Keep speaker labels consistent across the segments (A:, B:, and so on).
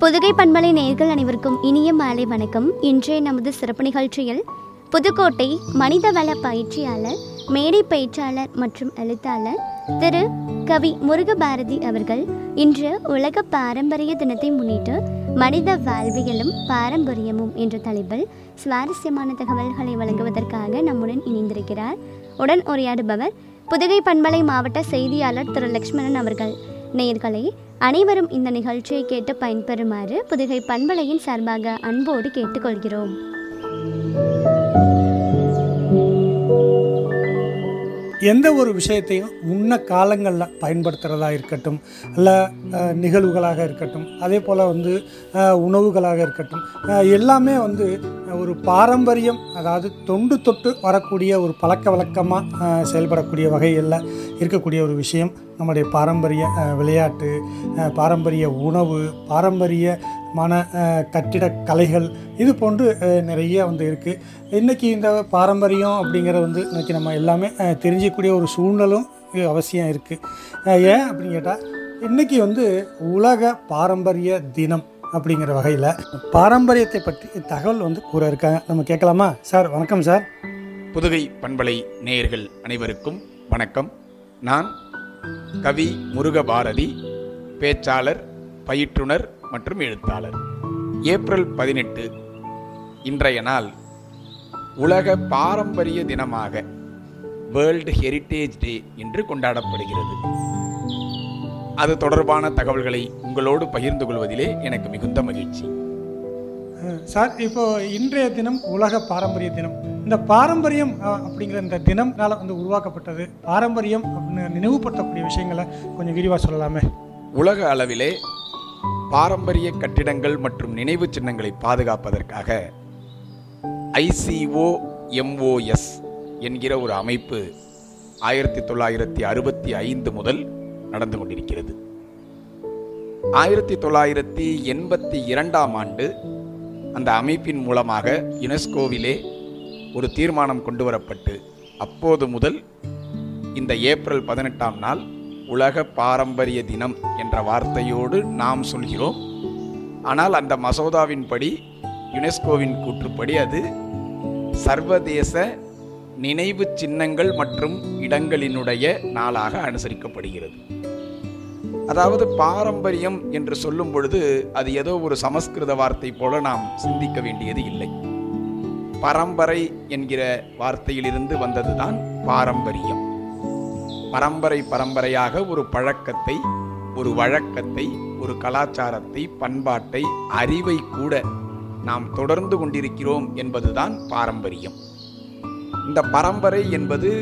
A: புதுகை பண்பலை நேயர்கள் அனைவருக்கும் இனிய மாலை வணக்கம் இன்றைய நமது சிறப்பு நிகழ்ச்சியில் புதுக்கோட்டை மனிதவள பயிற்சியாளர் மேடை பேச்சாளர் மற்றும் எழுத்தாளர் திரு கவி முருகபாரதி அவர்கள் இன்று உலக பாரம்பரிய தினத்தை முன்னிட்டு மனித வாழ்வியலும் பாரம்பரியமும் என்ற தலைப்பில் சுவாரஸ்யமான தகவல்களை வழங்குவதற்காக நம்முடன் இணைந்திருக்கிறார் உடன் உரையாடுபவர் புதுகை பண்பலை மாவட்ட செய்தியாளர் திரு லக்ஷ்மணன் அவர்கள் நேயர்களே அனைவரும் இந்த நிகழ்ச்சியை கேட்டு பயன்பெறுமாறு புதுகை பண்பலையின் சார்பாக அன்போடு கேட்டுக்கொள்கிறோம்
B: எந்த ஒரு விஷயத்தையும் முன்ன காலங்களில் பயன்படுத்துகிறதா இருக்கட்டும் இல்லை அஹ், நிகழ்வுகளாக இருக்கட்டும் அதே போல் வந்து அஹ், உணவுகளாக இருக்கட்டும் அஹ், எல்லாமே வந்து ஒரு பாரம்பரியம் அதாவது தொண்டு தொட்டு வரக்கூடிய ஒரு பழக்க வழக்கமாக செயல்படக்கூடிய வகையில் இருக்கக்கூடிய ஒரு விஷயம் நம்முடைய பாரம்பரிய அஹ், விளையாட்டு அஹ், பாரம்பரிய உணவு பாரம்பரியமான அஹ், கட்டிடக் கலைகள் இது போன்று அஹ், நிறைய வந்து இருக்குது இன்றைக்கி இந்த பாரம்பரியம் அப்படிங்கிறது வந்து இன்றைக்கி நம்ம எல்லாமே அஹ், தெரிஞ்சிக்கக்கூடிய ஒரு சூழ்நிலும் இது அவசியம் இருக்குது ஏன் அப்படின்னு கேட்டால் இன்றைக்கி வந்து உலக பாரம்பரிய தினம் அப்படிங்கிற வகையில் பாரம்பரியத்தை பற்றி தகவல் வந்து கூற இருக்காங்க நம்ம கேட்கலாமா சார் வணக்கம் சார்
C: புதுகை பண்பலை நேயர்கள் அனைவருக்கும் வணக்கம் நான் கவி முருகபாரதி பேச்சாளர் பயிற்றுனர் மற்றும் எழுத்தாளர் ஏப்ரல் பதினெட்டு இன்றைய நாள் உலக பாரம்பரிய தினமாக வேர்ல்டு ஹெரிட்டேஜ் டே என்று கொண்டாடப்படுகிறது அது தொடர்பான தகவல்களை உங்களோடு பகிர்ந்து கொள்வதிலே எனக்கு மிகுந்த மகிழ்ச்சி
B: அஹ், சார் இப்போ இன்றைய தினம் உலக பாரம்பரிய தினம் இந்த பாரம்பரியம் அஹ், அப்படிங்கிற இந்த தினம்னால வந்து உருவாக்கப்பட்டது பாரம்பரியம் அப்படின்னு நினைவுபடுத்தக்கூடிய விஷயங்களை கொஞ்சம் விரிவாக சொல்லலாமே
C: உலக அளவிலே பாரம்பரிய கட்டிடங்கள் மற்றும் நினைவு சின்னங்களை பாதுகாப்பதற்காக ஐசிஓ எம்ஓஎஸ் என்கிற ஒரு அமைப்பு ஆயிரத்தி தொள்ளாயிரத்தி அறுபத்தி ஐந்து முதல் நடந்து கொண்டிருக்கிறது ஆயிரத்தி தொள்ளாயிரத்தி எண்பத்தி இரண்டாம் ஆண்டு அந்த அமைப்பின் மூலமாக யுனெஸ்கோவிலே ஒரு தீர்மானம் கொண்டு வரப்பட்டு அப்போது முதல் இந்த ஏப்ரல் பதினெட்டாம் நாள் உலக பாரம்பரிய தினம் என்ற வார்த்தையோடு நாம் சொல்கிறோம் ஆனால் அந்த மசோதாவின்படி யுனெஸ்கோவின் கூற்றுப்படி அது சர்வதேச நினைவு சின்னங்கள் மற்றும் இடங்களினுடைய நாளாக அனுசரிக்கப்படுகிறது அதாவது பாரம்பரியம் என்று சொல்லும் பொழுது அது ஏதோ ஒரு சமஸ்கிருத வார்த்தை போல நாம் சிந்திக்க வேண்டியது இல்லை பரம்பரை என்கிற வார்த்தையிலிருந்து வந்ததுதான் பாரம்பரியம் பரம்பரை பரம்பரையாக ஒரு பழக்கத்தை ஒரு வழக்கத்தை ஒரு கலாச்சாரத்தை பண்பாட்டை அறிவை கூட நாம் தொடர்ந்து கொண்டிருக்கிறோம் என்பதுதான் பாரம்பரியம் இந்த பரம்பரை என்பது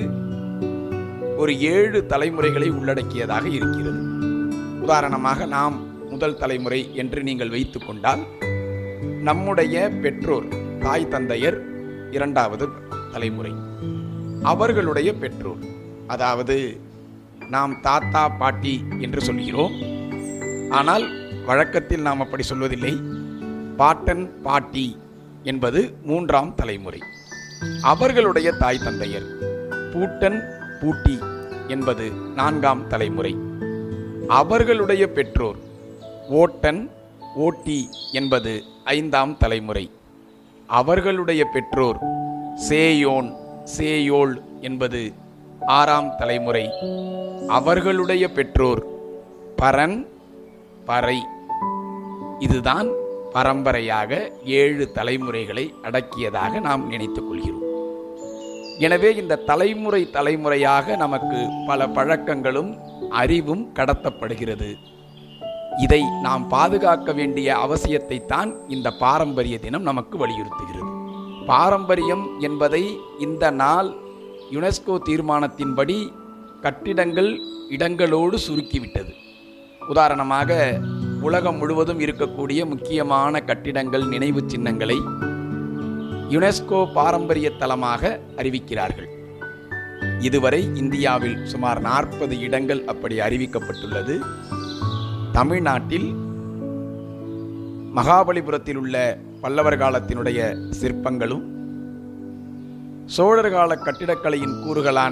C: ஒரு ஏழு தலைமுறைகளை உள்ளடக்கியதாக இருக்கிறது உதாரணமாக நாம் முதல் தலைமுறை என்று நீங்கள் வைத்துக்கொண்டால் நம்முடைய பெற்றோர் தாய் தந்தையர் இரண்டாவது தலைமுறை அவர்களுடைய பெற்றோர் அதாவது நாம் தாத்தா பாட்டி என்று சொல்கிறோம் ஆனால் வழக்கத்தில் நாம் அப்படி சொல்வதில்லை பாட்டன் பாட்டி என்பது மூன்றாம் தலைமுறை அவர்களுடைய தாய் தந்தையர் பூட்டன் பூட்டி என்பது நான்காம் தலைமுறை அவர்களுடைய பெற்றோர் ஓட்டன் ஓட்டி என்பது ஐந்தாம் தலைமுறை அவர்களுடைய பெற்றோர் சேயோன் சேயோள் என்பது ஆறாம் தலைமுறை அவர்களுடைய பெற்றோர் பரன் பறை இதுதான் பரம்பரையாக ஏழு தலைமுறைகளை அடக்கியதாக நாம் நினைத்துக் கொள்கிறோம் எனவே இந்த தலைமுறை தலைமுறையாக நமக்கு பல பழக்கங்களும் அறிவும் கடத்தப்படுகிறது இதை நாம் பாதுகாக்க வேண்டிய அவசியத்தை தான் இந்த பாரம்பரிய தினம் நமக்கு வலியுறுத்துகிறது பாரம்பரியம் என்பதை இந்த நாள் யுனெஸ்கோ தீர்மானத்தின்படி கட்டிடங்கள் இடங்களோடு சுருக்கிவிட்டது உதாரணமாக உலகம் முழுவதும் இருக்கக்கூடிய முக்கியமான கட்டிடங்கள் நினைவு சின்னங்களை யுனெஸ்கோ பாரம்பரிய தலமாக அறிவிக்கிறார்கள் இதுவரை இந்தியாவில் சுமார் நாற்பது இடங்கள் அப்படி அறிவிக்கப்பட்டுள்ளது தமிழ்நாட்டில் மகாபலிபுரத்தில் உள்ள பல்லவர் காலத்தினுடைய சிற்பங்களும் சோழர் கால கட்டிடக்கலையின் கூறுகளான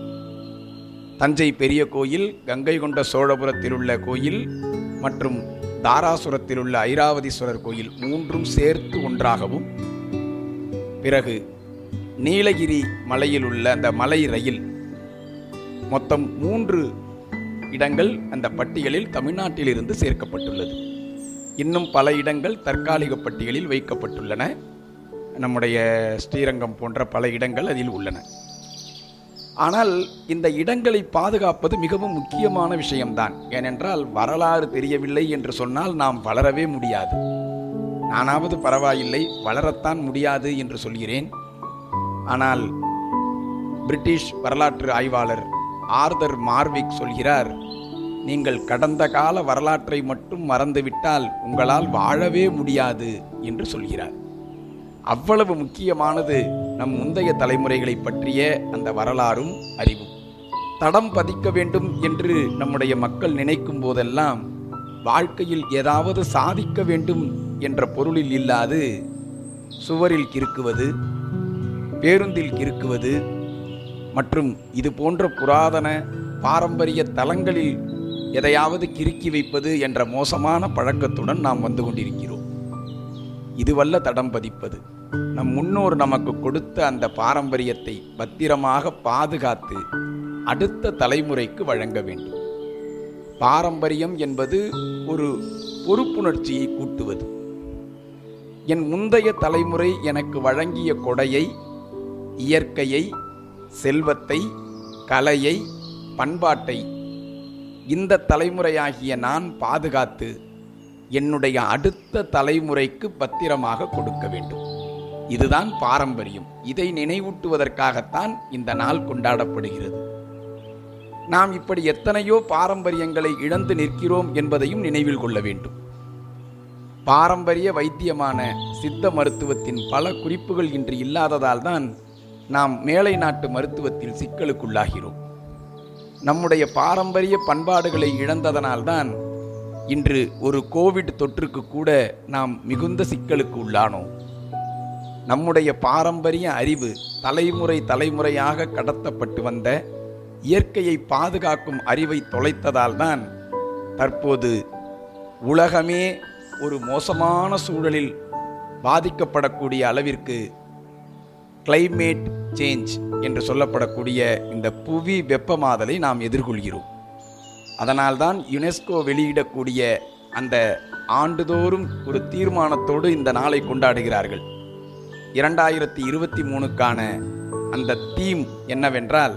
C: தஞ்சை பெரிய கோயில் கங்கை கொண்ட சோழபுரத்தில் உள்ள கோயில் மற்றும் தாராசுரத்தில் உள்ள ஐராவதீஸ்வரர் கோயில் மூன்றும் சேர்த்து ஒன்றாகவும் பிறகு நீலகிரி மலையில் உள்ள அந்த மலை ரயில் மொத்தம் மூன்று இடங்கள் அந்த பட்டியலில் தமிழ்நாட்டிலிருந்து சேர்க்கப்பட்டுள்ளது இன்னும் பல இடங்கள் தற்காலிக பட்டியலில் வைக்கப்பட்டுள்ளன நம்முடைய ஸ்ரீரங்கம் போன்ற பல இடங்கள் அதில் உள்ளன ஆனால் இந்த இடங்களை பாதுகாப்பது மிகவும் முக்கியமான விஷயம்தான் ஏனென்றால் வரலாறு தெரியவில்லை என்று சொன்னால் நாம் வளரவே முடியாது நானாவது பரவாயில்லை வளரத்தான் முடியாது என்று சொல்கிறேன் ஆனால் பிரிட்டிஷ் வரலாற்று ஆய்வாளர் ஆர்தர் மார்விக் சொல்கிறார் நீங்கள் கடந்த கால வரலாற்றை மட்டும் மறந்துவிட்டால் உங்களால் வாழவே முடியாது என்று சொல்கிறார் அவ்வளவு முக்கியமானது நம் முந்தைய தலைமுறைகளை பற்றிய அந்த வரலாறும் அறிவும் தடம் பதிக்க வேண்டும் என்று நம்முடைய மக்கள் நினைக்கும் போதெல்லாம் வாழ்க்கையில் ஏதாவது சாதிக்க வேண்டும் என்ற பொருளில் இல்லாது சுவரில் கிறுக்குவது பேருந்தில் கிறுக்குவது மற்றும் இது போன்ற புராதன பாரம்பரிய தலங்களில் எதையாவது கிறுக்கி வைப்பது என்ற மோசமான பழக்கத்துடன் நாம் வந்து கொண்டிருக்கிறோம் இதுவல்ல தடம் பதிப்பது நம் முன்னோர் நமக்கு கொடுத்த அந்த பாரம்பரியத்தை பத்திரமாக பாதுகாத்து அடுத்த தலைமுறைக்கு வழங்க வேண்டும் பாரம்பரியம் என்பது ஒரு பொறுப்புணர்ச்சியை கூட்டுவது என் முந்தைய தலைமுறை எனக்கு வழங்கிய கொடையை இயற்கையை செல்வத்தை கலையை பண்பாட்டை இந்த தலைமுறையாகிய நான் பாதுகாத்து என்னுடைய அடுத்த தலைமுறைக்கு பத்திரமாக கொடுக்க வேண்டும் இதுதான் பாரம்பரியம் இதை நினைவூட்டுவதற்காகத்தான் இந்த நாள் கொண்டாடப்படுகிறது நாம் இப்படி எத்தனையோ பாரம்பரியங்களை இழந்து நிற்கிறோம் என்பதையும் நினைவில் கொள்ள வேண்டும் பாரம்பரிய வைத்தியமான சித்த மருத்துவத்தின் பல குறிப்புகள் இன்று இல்லாததால் தான் நாம் மேலை நாட்டு மருத்துவத்தில் சிக்கலுக்குள்ளாகிறோம் நம்முடைய பாரம்பரிய பண்பாடுகளை இழந்ததனால்தான் இன்று ஒரு கோவிட் தொற்றுக்கு கூட நாம் மிகுந்த சிக்கலுக்கு உள்ளானோம் நம்முடைய பாரம்பரிய அறிவு தலைமுறை தலைமுறையாக கடத்தப்பட்டு வந்த இயற்கையை பாதுகாக்கும் அறிவை தொலைத்ததால் தான் தற்போது உலகமே ஒரு மோசமான சூழலில் பாதிக்கப்படக்கூடிய அளவிற்கு கிளைமேட் சேஞ்ச் என்று சொல்லப்படக்கூடிய இந்த புவி வெப்பமாதலை நாம் எதிர்கொள்கிறோம் அதனால்தான் யுனெஸ்கோ வெளியிடக்கூடிய அந்த ஆண்டுதோறும் ஒரு தீர்மானத்தோடு இந்த நாளை கொண்டாடுகிறார்கள் இரண்டாயிரத்தி இருபத்தி மூணுக்கான அந்த தீம் என்னவென்றால்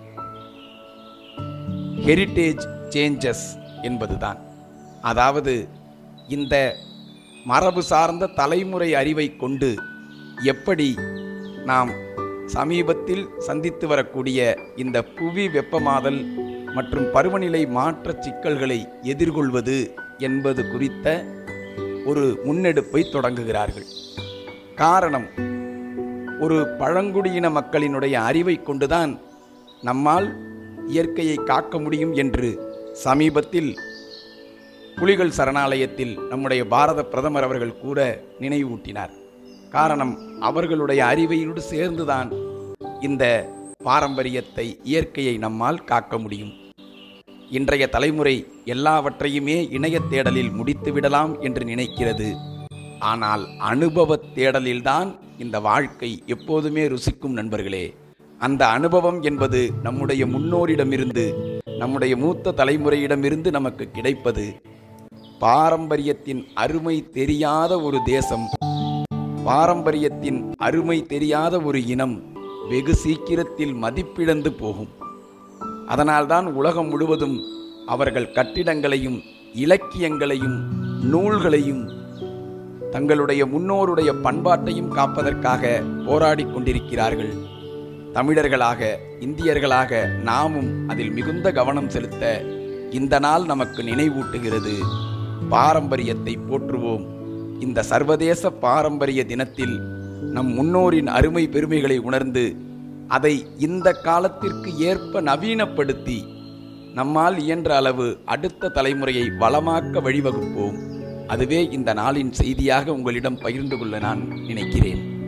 C: ஹெரிட்டேஜ் சேஞ்சஸ் என்பதுதான் அதாவது இந்த மரபு சார்ந்த தலைமுறை அறிவை கொண்டு எப்படி நாம் சமீபத்தில் சந்தித்து வரக்கூடிய இந்த புவி வெப்பமாதல் மற்றும் பருவநிலை மாற்ற சிக்கல்களை எதிர்கொள்வது என்பது குறித்த ஒரு முன்னெடுப்பை தொடங்குகிறார்கள் காரணம் ஒரு பழங்குடியின மக்களினுடைய அறிவை கொண்டுதான் நம்மால் இயற்கையை காக்க முடியும் என்று சமீபத்தில் புலிகள் சரணாலயத்தில் நம்முடைய பாரத பிரதமர் அவர்கள் கூட நினைவூட்டினார் காரணம் அவர்களுடைய அறிவையோடு சேர்ந்துதான் இந்த பாரம்பரியத்தை இயற்கையை நம்மால் காக்க முடியும் இன்றைய தலைமுறை எல்லாவற்றையுமே இணையத் தேடலில் முடித்துவிடலாம் என்று நினைக்கிறது ஆனால் அனுபவத் தேடலில்தான் இந்த வாழ்க்கை எப்போதுமே ருசிக்கும் நண்பர்களே அந்த அனுபவம் என்பது நம்முடைய முன்னோரிடமிருந்து நம்முடைய மூத்த தலைமுறையிடமிருந்து நமக்கு கிடைப்பது பாரம்பரியத்தின் அருமை தெரியாத ஒரு தேசம் பாரம்பரியத்தின் அருமை தெரியாத ஒரு இனம் வெகு சீக்கிரத்தில் மதிப்பிழந்து போகும் அதனால்தான் உலகம் முழுவதும் அவர்கள் கட்டிடங்களையும் இலக்கியங்களையும் நூல்களையும் தங்களுடைய முன்னோருடைய பண்பாட்டையும் காப்பதற்காக போராடிக் கொண்டிருக்கிறார்கள் தமிழர்களாக இந்தியர்களாக நாமும் அதில் மிகுந்த கவனம் செலுத்த இந்த நாள் நமக்கு நினைவூட்டுகிறது பாரம்பரியத்தை போற்றுவோம் இந்த சர்வதேச பாரம்பரிய தினத்தில் நம் முன்னோரின் அருமை பெருமைகளை உணர்ந்து அதை இந்த காலத்திற்கு ஏற்ப நவீனப்படுத்தி நம்மால் இயன்ற அளவு அடுத்த தலைமுறையை வளமாக்க வழிவகுப்போம் அதுவே இந்த நாளின் செய்தியாக உங்களிடம் பகிர்ந்து கொள்ள நான் நினைக்கிறேன்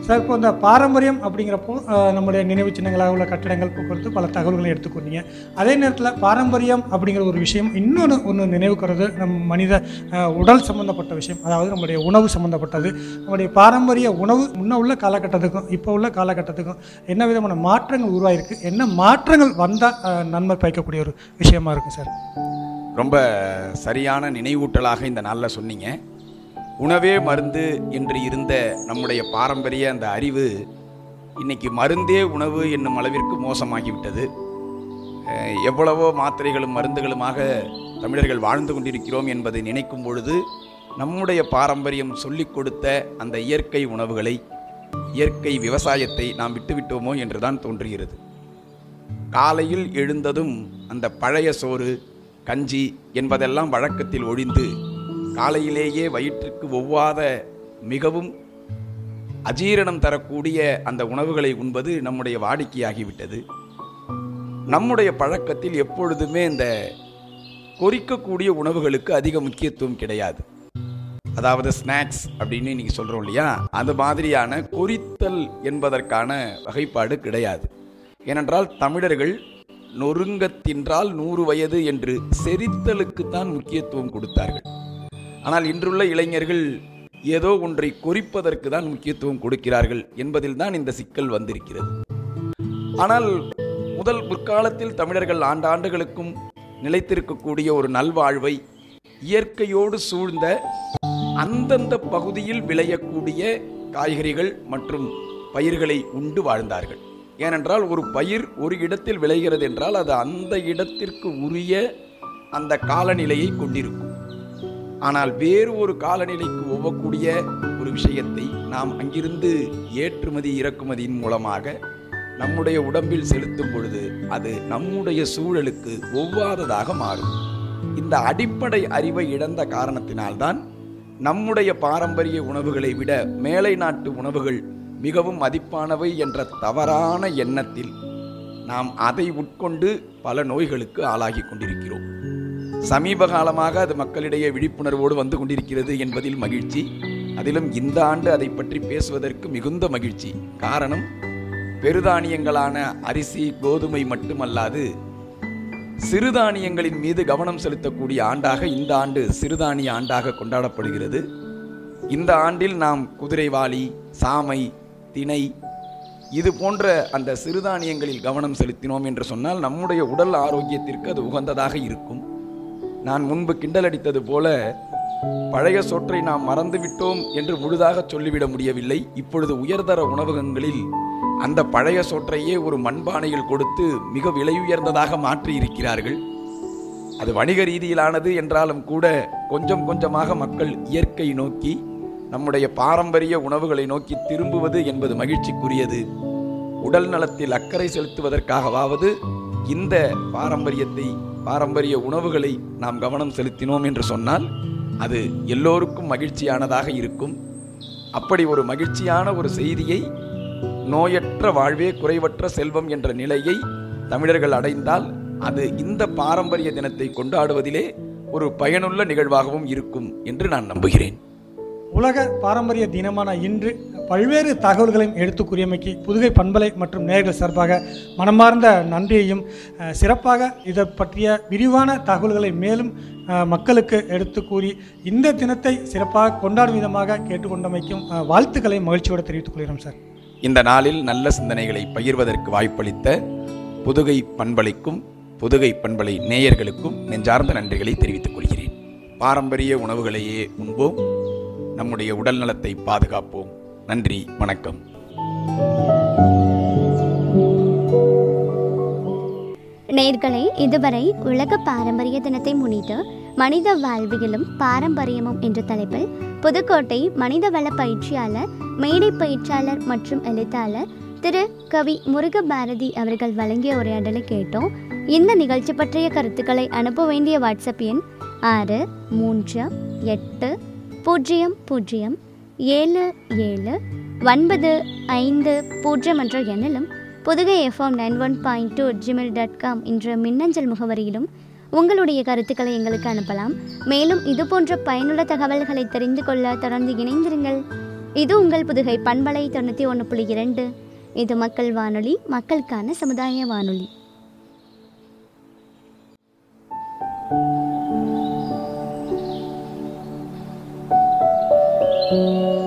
B: சார் இப்போ இந்த பாரம்பரியம் அப்படிங்கிறப்போ அஹ், நம்முடைய நினைவு சின்னங்களாக உள்ள கட்டடங்கள் போக்குவரத்து பல தகவல்களை எடுத்துக்கொண்டீங்க அதே நேரத்தில் பாரம்பரியம் அப்படிங்கிற ஒரு விஷயம் இன்னொன்று ஒன்று நினைவுக்கிறது நம் மனித அஹ், உடல் சம்மந்தப்பட்ட விஷயம் அதாவது நம்முடைய உணவு சம்மந்தப்பட்டது நம்முடைய பாரம்பரிய உணவு முன்ன உள்ள காலகட்டத்துக்கும் இப்போ உள்ள காலகட்டத்துக்கும் என்ன விதமான மாற்றங்கள் உருவாயிருக்கு என்ன மாற்றங்கள் வந்தால் நன்மை பயக்கக்கூடிய ஒரு விஷயமா இருக்கும் சார்
C: ரொம்ப சரியான நினைவூட்டலாக இந்த நாளில் சொன்னீங்க உணவே மருந்து என்று இருந்த நம்முடைய பாரம்பரிய அந்த அறிவு இன்னைக்கு மருந்தே உணவு என்னும் அளவிற்கு மோசமாகிவிட்டது அஹ், எவ்வளவோ மாத்திரைகளும் மருந்துகளுமாக தமிழர்கள் வாழ்ந்து கொண்டிருக்கிறோம் என்பதை நினைக்கும் பொழுது நம்முடைய பாரம்பரியம் சொல்லிக் கொடுத்த அந்த இயற்கை உணவுகளை இயற்கை விவசாயத்தை நாம் விட்டுவிட்டோமோ என்றுதான் தோன்றுகிறது காலையில் எழுந்ததும் அந்த பழைய சோறு கஞ்சி என்பதெல்லாம் வழக்கத்தில் ஒழிந்து காலையிலேயே வயிற்றுக்கு ஒவ்வாத மிகவும் அஜீரணம் தரக்கூடிய அந்த உணவுகளை உண்பது நம்முடைய வாடிக்கையாகிவிட்டது நம்முடைய பழக்கத்தில் எப்பொழுதுமே இந்த கொறிக்கக்கூடிய உணவுகளுக்கு அதிக முக்கியத்துவம் கிடையாது அதாவது ஸ்நாக்ஸ் அப்படின்னு இன்னைக்கு சொல்கிறோம் இல்லையா அது மாதிரியான கொறித்தல் என்பதற்கான வகைப்பாடு கிடையாது ஏனென்றால் தமிழர்கள் நொறுங்கத் தின்றால் நூறு வயது என்று செரித்தலுக்குத்தான் முக்கியத்துவம் கொடுத்தார்கள் ஆனால் இன்றுள்ள இளைஞர்கள் ஏதோ ஒன்றை கொறிப்பதற்கு தான் முக்கியத்துவம் கொடுக்கிறார்கள் என்பதில் தான் இந்த சிக்கல் வந்திருக்கிறது ஆனால் முதல் முற்காலத்தில் தமிழர்கள் ஆண்டாண்டுகளுக்கும் நிலைத்திருக்கக்கூடிய ஒரு நல்வாழ்வை இயற்கையோடு சூழ்ந்த அந்தந்த பகுதியில் விளையக்கூடிய காய்கறிகள் மற்றும் பயிர்களை உண்டு வாழ்ந்தார்கள் ஏனென்றால் ஒரு பயிர் ஒரு இடத்தில் விளைகிறது என்றால் அது அந்த இடத்திற்கு உரிய அந்த காலநிலையை கொண்டிருக்கும் ஆனால் வேறு ஒரு காலநிலைக்கு ஒவ்வக்கூடிய ஒரு விஷயத்தை நாம் அங்கிருந்து ஏற்றுமதி இறக்குமதியின் மூலமாக நம்முடைய உடம்பில் செலுத்தும் பொழுது அது நம்முடைய சூழலுக்கு ஒவ்வாததாக மாறும் இந்த அடிப்படை அறிவை இழந்த காரணத்தினால்தான் நம்முடைய பாரம்பரிய உணவுகளை விட மேலை நாட்டு உணவுகள் மிகவும் மதிப்பானவை என்ற தவறான எண்ணத்தில் நாம் அதை உட்கொண்டு பல நோய்களுக்கு ஆளாகி கொண்டிருக்கிறோம் சமீப காலமாக அது மக்களிடையே விழிப்புணர்வோடு வந்து கொண்டிருக்கிறது என்பதில் மகிழ்ச்சி அதிலும் இந்த ஆண்டு அதை பற்றி பேசுவதற்கு மிகுந்த மகிழ்ச்சி காரணம் பெருதானியங்களான அரிசி கோதுமை மட்டுமல்லாது சிறுதானியங்களின் மீது கவனம் செலுத்தக்கூடிய ஆண்டாக இந்த ஆண்டு சிறுதானிய ஆண்டாக கொண்டாடப்படுகிறது இந்த ஆண்டில் நாம் குதிரைவாளி சாமை திணை இது போன்ற அந்த சிறுதானியங்களில் கவனம் செலுத்தினோம் என்று சொன்னால் நம்முடைய உடல் ஆரோக்கியத்திற்கு அது உகந்ததாக இருக்கும் நான் முன்பு கிண்டலடித்தது போல பழைய சோற்றை நாம் மறந்துவிட்டோம் என்று முழுதாக சொல்லிவிட முடியவில்லை இப்பொழுது உயர்தர உணவகங்களில் அந்த பழைய சோற்றையே ஒரு மண்பானையில் கொடுத்து மிக விலையுயர்ந்ததாக மாற்றி இருக்கிறார்கள் அது வணிக ரீதியிலானது என்றாலும் கூட கொஞ்சம் கொஞ்சமாக மக்கள் இயற்கை நோக்கி நம்முடைய பாரம்பரிய உணவுகளை நோக்கி திரும்புவது என்பது மகிழ்ச்சிக்குரியது உடல் நலத்தில் அக்கறை செலுத்துவதற்காகவாவது இந்த பாரம்பரியத்தை பாரம்பரிய உணவுகளை நாம் கவனம் செலுத்தினோம் என்று சொன்னால் அது எல்லோருக்கும் மகிழ்ச்சியானதாக இருக்கும் அப்படி ஒரு மகிழ்ச்சியான ஒரு செய்தியை நோயற்ற வாழ்வே குறைவற்ற செல்வம் என்ற நிலையை தமிழர்கள் அடைந்தால் அது இந்த பாரம்பரிய தினத்தை கொண்டாடுவதிலே ஒரு பயனுள்ள நிகழ்வாகவும் இருக்கும் என்று நான் நம்புகிறேன்
B: உலக பாரம்பரிய தினமான இன்று பல்வேறு தகவல்களையும் எடுத்து கூறியமைக்கு புதுகை பண்பலை மற்றும் நேயர்கள் சார்பாக மனமார்ந்த நன்றியையும் அஹ், சிறப்பாக இதை பற்றிய விரிவான தகவல்களை மேலும் அஹ், மக்களுக்கு எடுத்து கூறி இந்த தினத்தை சிறப்பாக கொண்டாடும் விதமாக கேட்டுக்கொண்டமைக்கும் அஹ், வாழ்த்துக்களை மகிழ்ச்சியோடு தெரிவித்துக் கொள்கிறோம் சார்
C: இந்த நாளில் நல்ல சிந்தனைகளை பகிர்வதற்கு வாய்ப்பளித்த புதுகை பண்பலைக்கும் புதுகை பண்பலை நேயர்களுக்கும் நெஞ்சார்ந்த நன்றிகளை தெரிவித்துக் கொள்கிறேன் பாரம்பரிய உணவுகளையே உண்போம் நம்முடைய உடல் நலத்தை பாதுகாப்போம் நன்றி வணக்கம்
A: நேர்களே இதுவரை உலக பாரம்பரிய தினத்தை முன்னிட்டு மனித வாழ்வியலும் பாரம்பரியமும் என்ற தலைப்பில் புதுக்கோட்டை மனிதவள பயிற்சியாளர் மேடை பயிற்சியாளர் மற்றும் எழுத்தாளர் திரு கவி முருகபாரதி அவர்கள் வழங்கிய உரையாடலை கேட்டோம் இந்த நிகழ்ச்சி பற்றிய கருத்துக்களை அனுப்ப வேண்டிய வாட்ஸ்அப் எண் ஆறு மூன்று எட்டு பூஜ்ஜியம் பூஜ்ஜியம் ஏழு ஏழு ஒன்பது ஐந்து பூஜ்ஜியம் என்ற எண்ணிலும் Pudugai FM nine one point two Gmail dot com என்ற மின்னஞ்சல் முகவரியிலும் உங்களுடைய கருத்துக்களை எங்களுக்கு அனுப்பலாம் மேலும் இது போன்ற பயனுள்ள தகவல்களை தெரிந்து கொள்ள தொடர்ந்து இணைந்திருங்கள் இது உங்கள் புதுகை பண்பலை தொண்ணூற்றி ஒன்று புள்ளி இரண்டு இது மக்கள் வானொலி மக்களுக்கான சமுதாய வானொலி
D: thank you